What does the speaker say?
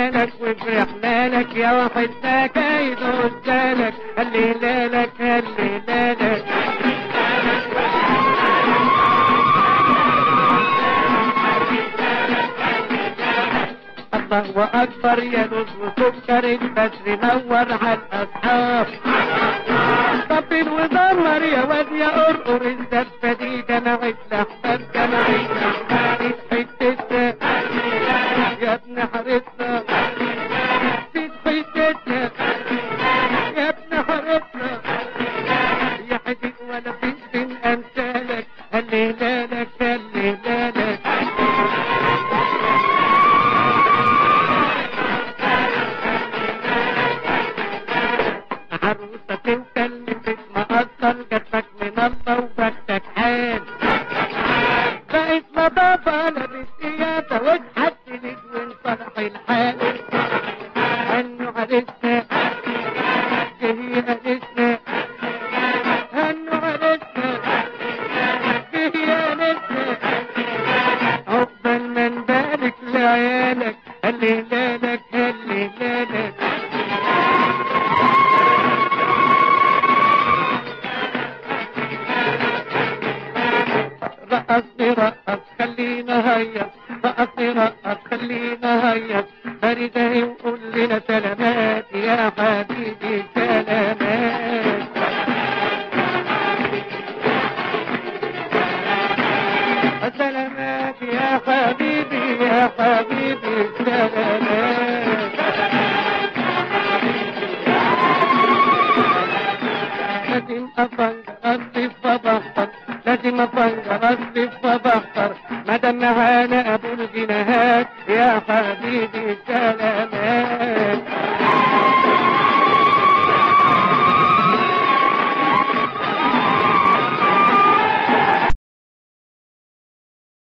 لك وفرحنا لك يا واحد ده كايد قدامك هلينا لك هلينا لك الله أكبر يا نور وسكر البدر نور على الأصحاب طبل ودمر يا واد يا قرقر الدبة دي جماعة الأحباب جماعة الأحباب حتتنا يا ابن حارتنا في حتتنا يا ابن حارتنا يا حبيب ولا فيش من أمثالك هلينا لك هلينا لك عروسة وكلمت مقصر جاتك من الله وبختك حال بقت نظافة لابس إيادة وتحددت وانصلح الحال هنو عرسنا جهي عرسنا هنو عرسنا جهي عرسنا عقبال ما نبارك لعيالك هلينا لك هلينا لك رقصني رقص خلينا هيا رقصني رقص خلينا هيا فريده وقول لنا سلامات يا حبيبي سلامات سلامات يا حبيبي يا حبيبي سلامات لازم افنجر اصرف فبختر لازم افنجر اصرف فبختر مادام معانا ابو الجناهات يا حبيبي سلام